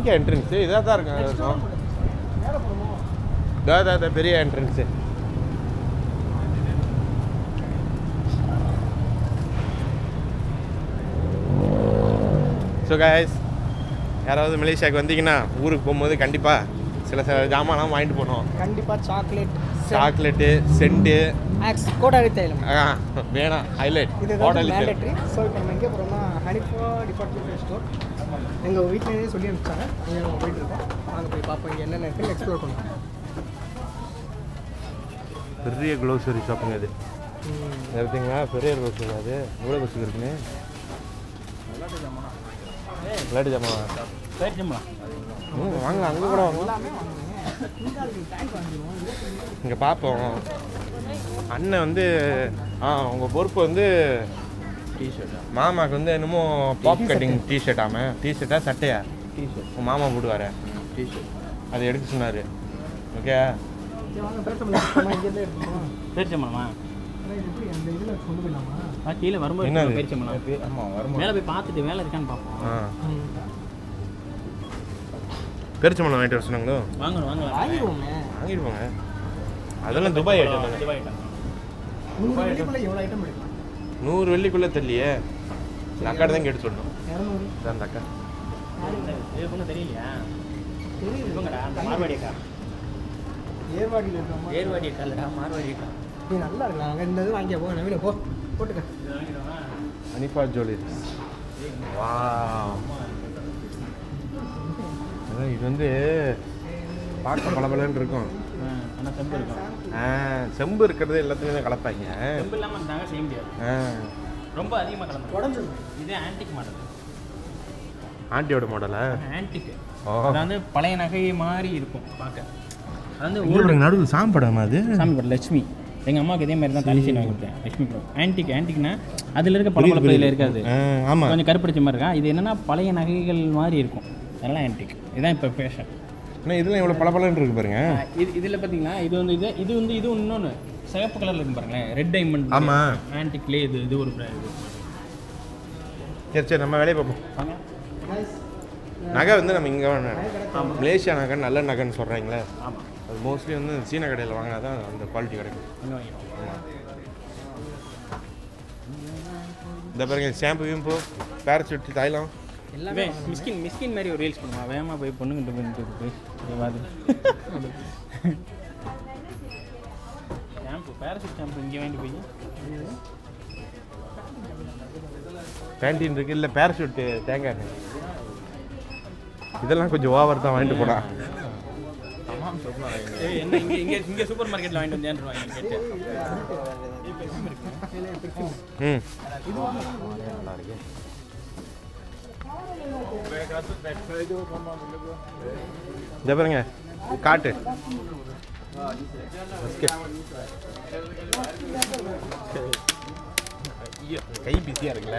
எங்கே என்ட்ரன்ஸு இதாக தான் இருக்கும் இருக்கும் மேலே போகணுமோ இதா இதா, இதா பெரிய என்ட்ரன்ஸு ஸோ காய்ஸ் யாராவது மலேசியாவுக்கு வந்தீங்கன்னா ஊருக்கு போகும்போது கண்டிப்பாக சில சில ஜாமான்லாம் வாங்கிட்டு போகணும் கண்டிப்பாக சாக்லேட் சாக்லேட்டு சென்ட்டு ஆக்ஸ் கோடாரி தைலம் வேணாம் ஹைலைட் இது ஹோட்டல் மேண்டட்ரி ஸோ இப்போ நம்ம எங்கே போகிறோம்னா ஹனிஃபா டிபார்ட்மெண்டல் ஸ்டோர் எங்கள் வீட்டிலேயே சொல்லி அனுப்பிச்சாங்க அங்கே நம்ம போயிட்டு இருக்கோம் வாங்க போய் பார்ப்போம் இங்கே என்னென்ன இருக்குன்னு எக்ஸ்ப்ளோர் பண்ணுவோம் பெரிய க்ளோசரி ஷாப்புங்க இது எடுத்தீங்களா பெரிய க்ளோசரி அது எவ்வளோ க்ளோசரி இருக்குன்னு விளையாட்டு ஜாமான் பேச்சுமா ம் வாங்க அங்கே கூட வாங்க எல்லாமே வாங்குவீங்க டேங்க் வாங்கிடுவோம் இங்கே பார்ப்போம் அண்ணன் வந்து ஆ உங்கள் பொறுப்பு வந்து டிஷர்ட்டா மாமாக்கு வந்து என்னமோ பாப் கட்டிங் டிஷர்ட் ஆம டிஷர்ட்டா சட்டையா டிஷர்ட் உங்கள் மாமா போட்டுவார டிஷர்ட் அதை எடுக்க சொன்னார் ஓகே சரி வாங்க பேச முடியாது இங்கேருந்தே எடுத்துக்கோம் பேரிச்சம்பழமா ஆனால் இது எப்படி அந்த இதில் கொண்டு போயிடலாமா ஆ கீழே வரும்போது என்னது? பேரிச்சம்பழம் ஆமாம் வரும் மேலே போய் பார்த்துட்டு வேலை இருக்கான்னு பார்ப்போம் ஆ பெருச்சம்பளம் வாங்கிட்டு வர சொன்னாங்களோ வாங்கணும் வாங்கலாம் வாங்கிடுவோங்க வாங்கிட்டு போங்க அதெல்லாம் துபாய் ஐட்டம் துபாய் ஐட்டம் நூறு வெள்ளிக்குள்ளே எவ்வளோ ஐட்டம் எடுக்கலாம் நூறு வெள்ளிக்குள்ளே தெரியலையே இந்த அக்கா தான் கேட்டு சொல்லணும் இரநூறு இதான் அந்த அக்கா இது பொண்ணு தெரியலையா தெரியுது இவங்கடா அந்த மார்வாடி அக்கா ஏர்வாடியில் இருக்கிற ஏர்வாடி அக்கா இல்லடா மார்வாடி அக்கா நீ நல்லா இருக்கலாம் அங்கே இந்த இது வாங்கியா போ நவீன போ போட்டுக்க இது வாங்கிடுவா அனிஃபா ஜுவல்லரிஸ் வா அதான் இது வந்து பார்க்க பளபளன்னு இருக்கும் ஆனால் செம்பு இருக்கும் ஆ, செம்பு இருக்கிறது எல்லாத்துலேயும் தான் கலப்பாங்க செம்பு இல்லாமல் இருந்தாங்க செய்ய முடியாது ஆ, ரொம்ப அதிகமாக கலந்து உடஞ்சிடும் இது ஆன்டிக் மாடல் ஆண்டியோட மாடலா ஆன்டிக் ஓ அதாவது பழைய நகை மாதிரி இருக்கும் பார்க்க அது வந்து இங்க பாருங்க, நடுவில் சாம்படம் அது சாமி படம் லட்சுமி எங்கள் அம்மாவுக்கு இதே மாதிரி தான் தலிச்சு வாங்கி கொடுத்தேன் லட்சுமி படம் ஆன்டிக் ஆன்டிக்னா அதில் இருக்க பளபளப்பு இதில் இருக்காது ஆ, ஆமா கொஞ்சம் கருப்படிச்ச மாதிரி இருக்கா இது என்னன்னா பழைய நகைகள் மாதிரி இருக்கும் அதெல்லாம் ஆன்டிக் இதுதான் இப்போ ஃபேஷன் ஆனால் இதெல்லாம் எவ்வளோ பளபளன்னு இருக்கு பாருங்க இது இதில் பார்த்தீங்கன்னா இது வந்து இது இது வந்து இது இன்னொன்று சிகப்பு கலரில் இருக்கும் பாருங்களேன் ரெட் டைமண்ட் ஆமா. ஆன்டிக்லேயே இது இது ஒரு brand இது சரி சரி நம்ம வேலையை பார்ப்போம் வாங்க நகை வந்து நம்ம இங்கே மலேசியா நகை நல்ல நகைன்னு சொல்கிறாங்களே ஆமாம் அது மோஸ்ட்லி வந்து சீன கடையில் வாங்கினா தான் அந்த குவாலிட்டி கிடைக்கும் அங்கே வாங்கிடுவோம் இந்த பாருங்க ஷாம்பு கீம்பு பேரச்சூட் தைலம் எல்லாமே இவன் மிஸ்கின் மிஸ்கின் மாதிரி ஒரு ரீல்ஸ் பண்ணுவான் வேகமாக போய் பொண்ணுங்கிட்ட போய் போய் ஏதாவது ஷாம்பு பேராசூட் ஷாம்பு இங்கே வாங்கிட்டு போய் பேண்டீன் இருக்கு இல்லை பேரஷூட் தேங்காய் எண்ணெய். இதெல்லாம் கொஞ்சம் ஓவர் தான் வாங்கிட்டு போனா ஏய், என்ன இங்கே இங்கே இங்கே சூப்பர் மார்க்கெட்டில் வாங்கிட்டு வந்தேன்னு வாங்கி கேட்டு ம் இந்த பாருங்க காட்டு ஐயோ, கை பிஸியா இருக்குல்ல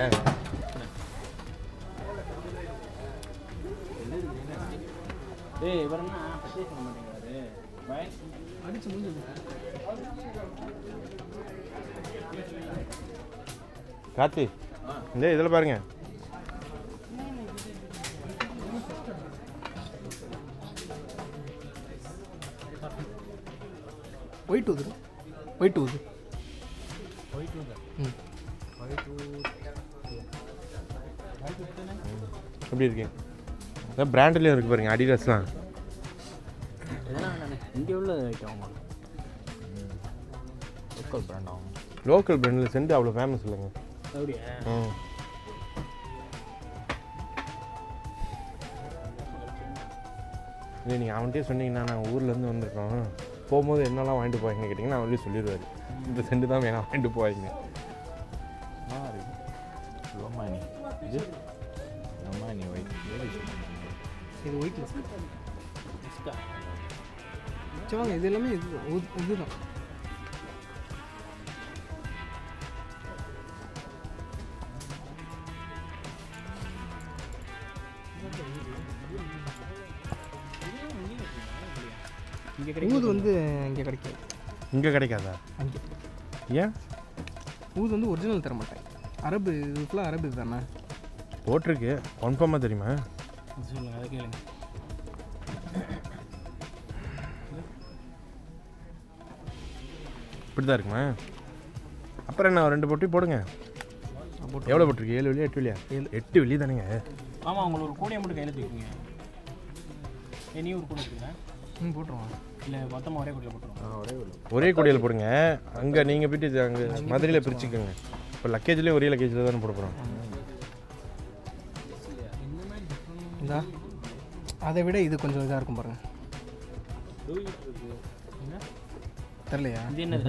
ஏய் இவர் என்ன பர்ச்சேஸ் பண்ண மாட்டேங்கிறாரு பய- அடிச்சு முடிஞ்சது கார்த்தி இந்த இதில் பாருங்க ஒயிட் ஊது ஒயிட் ஊது ம் எப்படி இருக்கு இதான் பிராண்ட்லேயும் இருக்கு பாருங்க அடிடாஸ்லாம் இதெல்லாம் வேணாண்ணே. இங்கே உள்ள ஐட்டம் ஆமாம் லோக்கல் பிராண்ட் ஆகும் லோக்கல் பிராண்டில் சென்ட் அவ்வளோ ஃபேமஸ் இல்லைங்க அப்படியா ம் இல்லை நீங்கள் அவன்கிட்டயே சொன்னீங்கன்னா நாங்கள் ஊர்லேருந்து வந்திருக்கோம் போகும்போது என்னெல்லாம் வாங்கிட்டு போவாங்கன்னு கேட்டிங்கன்னா அவரே சொல்லிடுவார் இந்த சென்ட் தான் வேணாம் வாங்கிட்டு போவாங்க லோமானி இது லோமானி ஒயிட் இது ஒயிட் லிஸ்ட் டிஸ்கா சரி வாங்க இது எல்லாமே இது உது- இதுதான் இங்கே ஊது வந்து இங்கே கிடைக்காது இங்கே கிடைக்காதா அங்கே ஏன் ஊது வந்து ஒரிஜினல் தர மாட்டேன் அரபு இது ஃபுல்லாக அரபு தானே போட்டிருக்கு கன்ஃபார்மாக தெரியுமா சொல்லுங்கள் அதை கேளுங்க இப்படி தான் இருக்குமா அப்புறம் என்ன ஒரு ரெண்டு பொட்டி போடுங்க எவ்வளோ போட்டிருக்கு ஏழு வெளியா எட்டு வெளியா எட்டு வெளியே தானேங்க ஆமாம் உங்களுக்கு ஒரு கூடையை மட்டும் கையில் தூக்கிங்க ஏ நீ ஒரு கூடை வச்சுருங்க ம் போட்டுருவோம் இல்லை மொத்தமாக ஒரே கூடையில் போட்டுருவோம் ஒரே கொடியில் போடுங்க அங்கே நீங்கள் போயிட்டு அங்கே மதுரையில் பிரிச்சுக்கோங்க இப்போ லக்கேஜ்லேயும் ஒரே லக்கேஜில் தானே போட போகிறோம் இந்தா அதை விட இது கொஞ்சம் இதாக இருக்கும் பாருங்க தெரிலையா இது என்னதுடா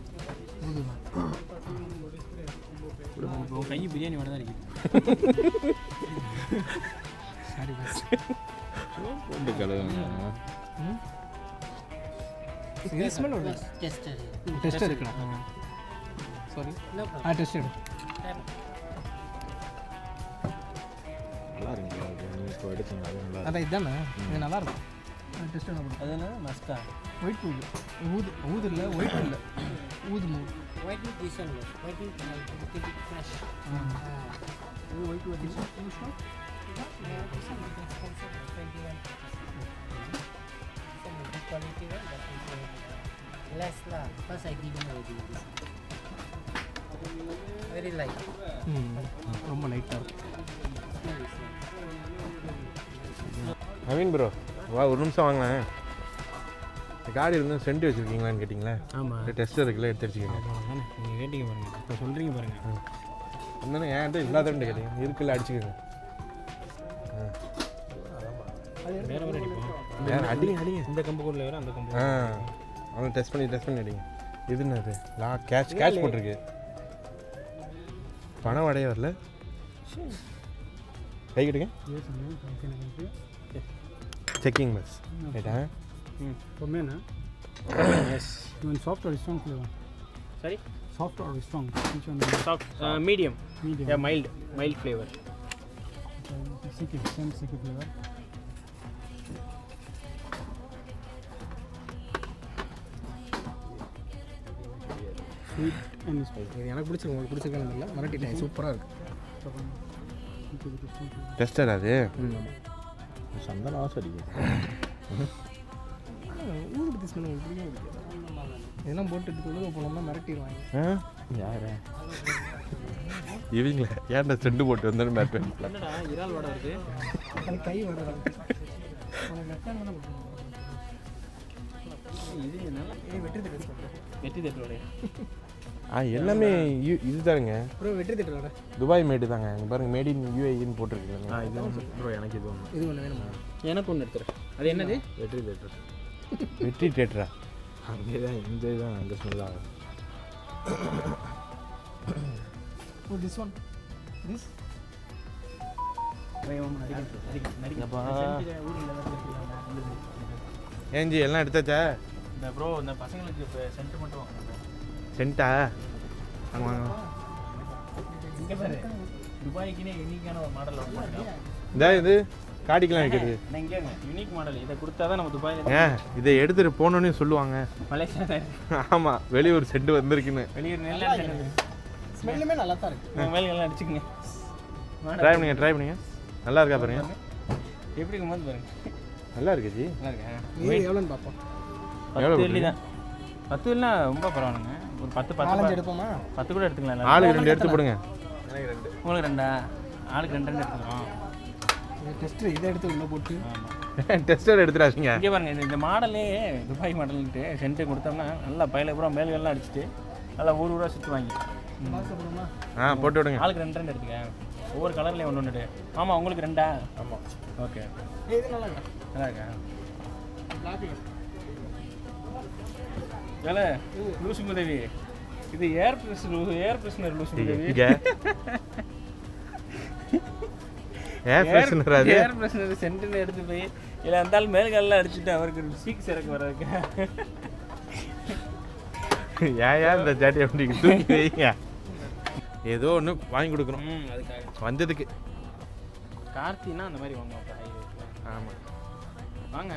கை பிரியாணி வேறு தான் இருக்குது சாரி பஸ் போட்டு கழுவுங்க இது ஸ்மெல் வருது டெஸ்ட் இருக்கலாம் சாரி ஆ டெஸ்ட் எடு நல்லா இருக்குங்களா அது நீங்கள் இப்போ எடுத்தீங்க அது நல்லா அதான் இதுதானே இது நல்லா இருக்கும் டெஸ்ட் என்ன பண்ணும் அது என்ன மஸ்டா ஒயிட் ஊது ஊது ஊது இல்லை ஒயிட் இல்லை ஊது மூ White meat this one, yes. White meat like a little bit fresh. White oud Yeah, this one is expensive, 21 Some good quality one, but is uh, less lah. First I give you already this. Very light. ம் ரொம்ப லைட்டாக இருக்கும் Smell is nice. Naveen bro வா ஒரு நிமிஷம் வாங்களேன் இந்த காடி இருந்து சென்ட் வச்சுருக்கீங்களான்னு கேட்டிங்களே ஆமாம் டெஸ்ட் இருக்குல்ல எடுத்து வச்சுக்கோங்க தானே நீங்கள் கேட்டிங்க பாருங்கள் இப்போ சொல்கிறீங்க பாருங்கள் அந்தானே என்கிட்ட இல்லாதவன்ட்டு கேட்டீங்க இருக்குல்ல அடிச்சுக்கோங்க வேற ஒரு அடிப்போம் வேற அடிங்க அடிங்க இந்த கம்பு கூட வேறு அந்த கம்பு ஆ அவனை டெஸ்ட் பண்ணி டெஸ்ட் பண்ணி அடிங்க இது என்னது லா கேட்ச் கேட்ச் போட்டிருக்கு பணம் அடைய வரல கை கிட்டுங்க செக்கிங் பஸ் ரைட்டா For men, huh? Yes You want soft or strong flavor? சரி Soft or strong? Which one? Soft medium Medium. Yeah mild mild flavour Sticky, same sticky flavor. Sweet and spicy. இது எனக்கு பிடிச்சிருக்கு உங்களுக்கு பிடிச்சிருக்கான்னு இல்லை மிரட்டிட்டேன் சூப்பராக இருக்கு Sticky with the strong flavor. Tester அது சந்தன வாசம் அடிக்கும் ஊதுபத்தி ஸ்மெல் உங்களுக்கு பிடிக்கும் பிடிக்காது இதெல்லாம் போட்டு எடுத்து போனோம்னா மிரட்டிடுவாங்க ஆ யாரு இவங்கள ஏன்டா செண்டு போட்டு வந்தேன்னு பார்ப்பேன் என்னடா இறால் வடை வருது அது கை வர்றதா உனக்கு லெஃப்ட் ஹேண்ட் தானே இது நல்லா ஏய் வெற்றி திட்டு வெற்றி தட்டுவோடைய ஆ எல்லாமே யு- இதுதானுங்க ப்ரோ வெற்றி திட்டு துபாய் மேடு தாங்க இங்கே பாருங்க மேட் இன் யூஏஇன்னு போட்டிருக்கீங்க ஆ இது ஒன்று ப்ரோ எனக்கு இது ஒன்று இது ஒன்று வேணுமா எனக்கு ஒன்று எடுத்துரு அது என்னது வெற்றி தேட்டர் வெற்றி தேட்டரா அங்கே தான் இந்த இதுதான் அங்கே ஸ்மெல் ஆகும் ஓ திஸ் ஒன் திஸ் ஏஞ்சி எல்லாம் எடுத்தாச்சா இந்த ப்ரோ இந்த பசங்களுக்கு இப்போ சென்ட் மட்டும் வாங்க சென்ட்டா வாங்க வாங்க இங்கே பாரு துபாய்க்குனே யூனிக்கான ஒரு மாடல் ஒன்று பண்ணிருக்கோம். இந்த இது காடிக்கெலாம் வைக்கிறது நான் இங்கே யூனிக் மாடல் இதை கொடுத்தா தான் நம்ம துபாயில் ஏன் இதை எடுத்துட்டு போனோன்னே சொல்லுவாங்க மலேசியா ஆமாம் வெளியூர் செண்டு வந்திருக்குன்னு வெளியூர் நெல் ஸ்மெல்லுமே நல்லா தான் இருக்கு மேலே எல்லாம் அடிச்சுக்கங்க ட்ரை பண்ணுங்க ட்ரை பண்ணுங்க நல்லா இருக்கா பாருங்க எப்படி இருக்கும்போது பாருங்க நல்லா இருக்கு ஜி நல்லா இருக்கா இது எவ்வளோன்னு பார்ப்போம் எவ்வளோ பத்து வெள்ளி தான் பத்து வெள்ளி ரொம்ப பரவாயில்லைங்க ஒரு பத்து பத்து நாலஞ்சு பா- எடுப்போமா பத்து கூட எடுத்துக்கலாம் எல்லாரும். ஆளுக்கு ரெண்டு எடுத்து போடுங்க உங்களுக்கு ரெண்டா ஆளுக்கு ரெண்டு ரெண்டு எடுத்துக்கிறோம் இது டெஸ்ட்டு இதை எடுத்து உள்ளே போட்டு ஆமாம் டெஸ்டர் எடுத்துடாதீங்க இங்கே பாருங்க இந்த- இந்த மாடலே துபாய் மாடல்ன்ட்டு சென்ட்டு கொடுத்தோம்னா நல்லா பயில பூரா மேல்கள்லாம் அடிச்சுட்டு நல்லா ஊர் ஊராக சுற்றுவாங்க பார்க்கப்படுமா ஆ போட்டு விடுங்க ஆளுக்கு ரெண்டு ரெண்டு எடுத்துக்க ஒவ்வொரு கலர்லேயும் ஒன்று ஒன்று ஆமாம் உங்களுக்கு ரெண்டா ஆமாம் ஓகே ஏய், இது நல்லா இருக்கா நல்லா இருக்கா பிளாக் வேலை லூசு உதவி இது ஏர் பிரஸ் ஏர் பிரஸ்னர் லூசு உதவி இங்க ஏன் பிரச்சனை அது ஏர் பிரஸ்னர் சென்டர்ல எடுத்து போய் இல்லை இருந்தாலும் மேல்கல்லாம் அடிச்சுட்டு அவருக்கு சீக் சிறக்கு வர்றதுக்கு ஏன் ஏன் இந்த ஜாட்டியை அப்படி தூக்கி வைங்க ஏதோ ஒன்று வாங்கி கொடுக்கணும் ம் அதுக்காக வந்ததுக்கு கார்த்தினா அந்த மாதிரி வாங்குவோம் அப்போ ஹை ஆமாம் வாங்க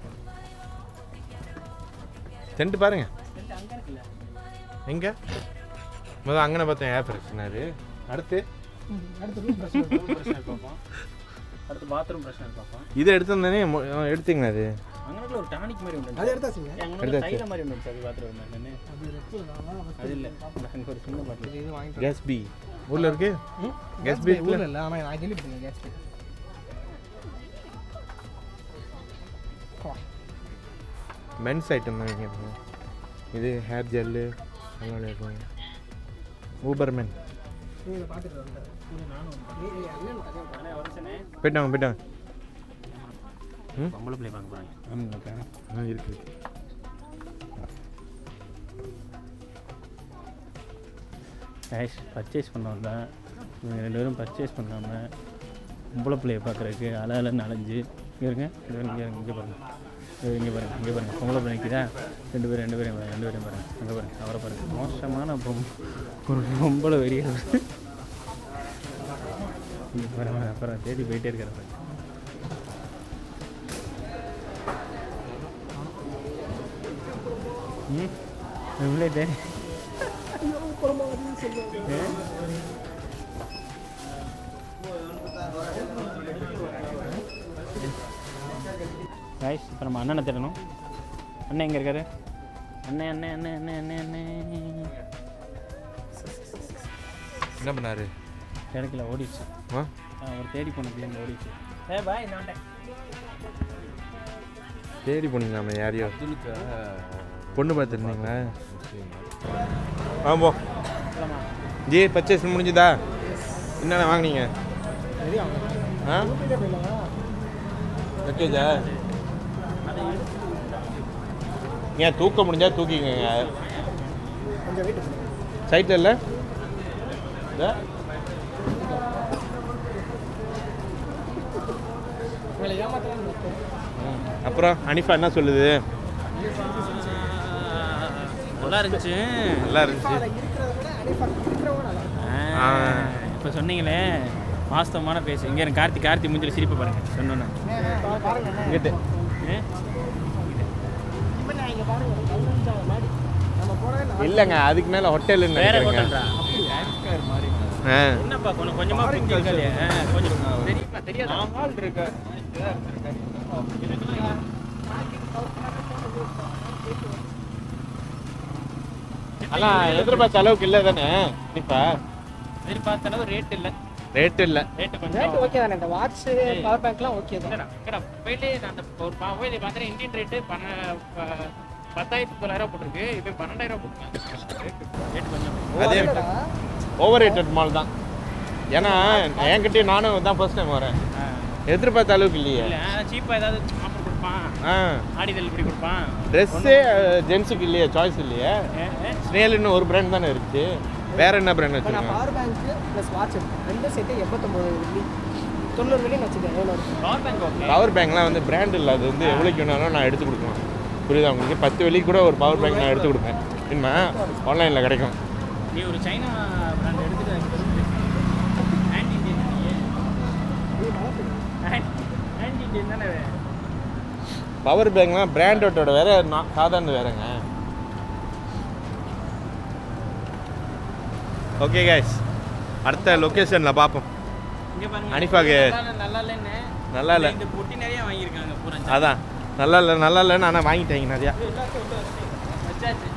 சென்ட் பாருங்க சென்ட் அங்கே இருக்குல்ல எங்க முதல் அங்கன பார்த்தேன் ஏர் ஃப்ரெஷ்னரு அடுத்து அடுத்து ரூம் பிரச்சனை பிரச்சனை பார்ப்போம் அடுத்து பாத்ரூம் பிரச்சனை பார்ப்போம் இதை எடுத்திருந்தானே எடுத்தீங்களா அது அங்கே ஒரு டானிக் மாதிரி ஒன்று அது எடுத்தாச்சுங்க அங்கே எடுத்தாச்சு. தைல மாதிரி ஒன்று இருந்துச்சு அது பாத்ரூம் என்னன்னு அது எடுத்து அது இல்லை அங்கே ஒரு சின்ன பாட்டில் இது இது வாங்கிட்டு கேஸ் பி ஊரில் இருக்கு கேஸ் Gas பே bill ஊரில் இல்லை ஆனால் நான் கேள்விப்பட்டேன் கேஸ் பே மென்ஸ் ஐட்டம் தான் இங்கே இருக்கும் இது ஹேர் ஜெல்லு அதனால இருக்கும் ஊபர் மென் நீங்கள் பார்த்துட்டு வந்தேன் நானும் அண்ணன் தனியாக வருஷனே போயிட்டாங்க போயிட்டாங்க பொம்பளை பிள்ளை பார்க்க போகிறாங்க ஆ இருக்கு இருக்கு. கேஷ் பர்ச்சேஸ் பண்ணோம் தான் இவங்க ரெண்டு பேரும் பர்ச்சேஸ் பண்ணாமல் பொம்பளை பிள்ளையை பார்க்குறதுக்கு அல அலன்னு அலைஞ்சு இங்கே இருங்க இங்கே இங்கே இங்கே பாருங்க இங்கே இங்கே பாருங்க இங்கே பாருங்க பொம்பளை பிள்ளைக்கு தான் ரெண்டு பேரும் ரெண்டு பேரும் பாருங்க, ரெண்டு பேரும் பாருங்க அங்கே பாருங்க அவரை பாருங்க மோசமான பொம் ஒரு பொம்பளை வெறிய இங்கே பாருங்க அப்புறம் தேடி போயிட்டே இருக்கிற பாருங்க ம் இவ்வளோ தேடி ரைஸ் இப்போ நம்ம அண்ணனை தேடணும் அண்ணன் எங்கே இருக்காரு அண்ணே அண்ணே அண்ணே அண்ணே அண்ணே அண்ணே என்ன பண்ணாரு கிடைக்கல ஓடிடுச்சு ஆ அவர் தேடி போன பிள்ளைங்க ஓடிடுச்சு ஏ பாய் நான் தேடி போனீங்களாமே யாரையோ பொண்ணு பார்த்துருந்தீங்களா ஆ போ ஜி பர்ச்சேஸ் முடிஞ்சுதா என்னென்ன வாங்குனீங்க சரி அவங்க ஆ லக்கேஜா ஏன் தூக்க முடிஞ்சா தூக்கிக்கங்க கொஞ்சம் வெயிட் பண்ணுங்க சைட்டில் இல்லை இதா. உங்களை ஏமாத்தலாம் பார்த்தோம் ம். அப்புறம் அனிஃபா என்ன சொல்லுது நல்லா இருந்துச்சு நல்லா இருந்துச்சு அதை இருக்கிறத விட அனிஃபா இருக்கிறவங்க நல்லா இருக்கும் ஆ. இப்போ சொன்னீங்களே வாஸ்தவமான பேசு இங்கே எனக்கு கார்த்தி கார்த்தி மூஞ்சில சிரிப்பு பாருங்க சொன்னோன்னே பா- பாருங்க அண்ணா. இங்கிட்டு ஏ? இவன் நான் இங்க பாருங்க பதினஞ்சு மாடி நம்ம போனவே நாலு இல்லைங்க அதுக்கு மேலே ஹோட்டல் வேற ஹோட்டல்ரா ஆ என்னப்பா கொஞ்சம் கொஞ்சமா பிரிஞ்சு இருக்காது கொஞ்சம் தெரியுமா தெரியாது ஆனால் எதிர்பார்த்த அளவுக்கு இல்லை தானே இப்போ எதிர்பார்த்த அளவு ரேட் இல்லை ரேட் இல்லை ரேட்டு கொஞ்சம் ரேட் ஓகே தானே இந்த வாட்ச் பவர் பேங்க்லாம் ஓகே தான் இல்லடா, இல்லடா, மொபைலே நான் அந்த ஒரு மொபைல் பார்த்தேன் இந்தியன் ரேட்டு பன்ன ப- பத்தாயிரத்தி தொள்ளாயிரம் போட்டிருக்கு இப்போ பன்னெண்டாயிரம் போட்டுருக்கேன் ரேட்டு கொஞ்சம் அதே ஓவர் ரேட்டட் மால் தான் ஏன்னா என்கிட்டயும் நானும் தான் ஃபர்ஸ்ட் டைம் வரேன் எதிர்பார்த்த அளவுக்கு இல்லையே இல்லை சீப்பாக ஏதாவது ஆஃபர் கொடுப்பான் ஆ ஆடி தள்ளுபடி கொடுப்பான் ட்ரெஸ்ஸே ஜென்ஸுக்கு இல்லையே சாய்ஸ் இல்லையே ஏ, ஏ, ஸ்னேல்னு ஒரு பிராண்ட் தானே இருந்துச்சு வேற என்ன பிராண்ட் இப்போ நான் வச்சுருக்கேன் பவர் பேங்க் ப்ளஸ் வாட்ச் எடுத்தேன் ரெண்டும் சேர்த்து எண்பத்தொம்போது வெள்ளி தொண்ணூறு வெள்ளி வச்சுக்கேன் எவ்வளோ இருக்கும் பவர் பேங்க் ஓகே பவர் பேங்க்லாம் வந்து பிராண்ட் இல்லை அது வந்து எவ்வளோக்கு வேணாலும் நான் எடுத்து கொடுக்கலாம் புரியுதா உங்களுக்கு பத்து வெள்ளிக்கு கூட ஒரு பவர் பேங்க் நான் எடுத்து கொடுப்பேன் இனிமே ஆன்லைனில் கிடைக்கும் நீ ஒரு சைனா பிராண்ட் எடுத்துட்டு ஆன்டி இண்டியன் ஆன்டி இண்டியன் தானே பவர் பேங்க்லாம் பிராண்டோட வேற நான் சாதாரண வேறங்க ஓகே கைஸ் அடுத்த லொக்கேஷனில் பார்ப்போம் இங்கே பாருங்க அனிஃபாக்கு நல்லா இல்ல, நல்லா இல்லைன்னு நல்லா இல்லை இந்த பொட்டி நிறைய வாங்கியிருக்காங்க பூரா அதான் நல்லா இல்லை நல்லா இல்லைன்னு ஆனால் வாங்கிட்டேங்க நிறையா வச்சாச்சு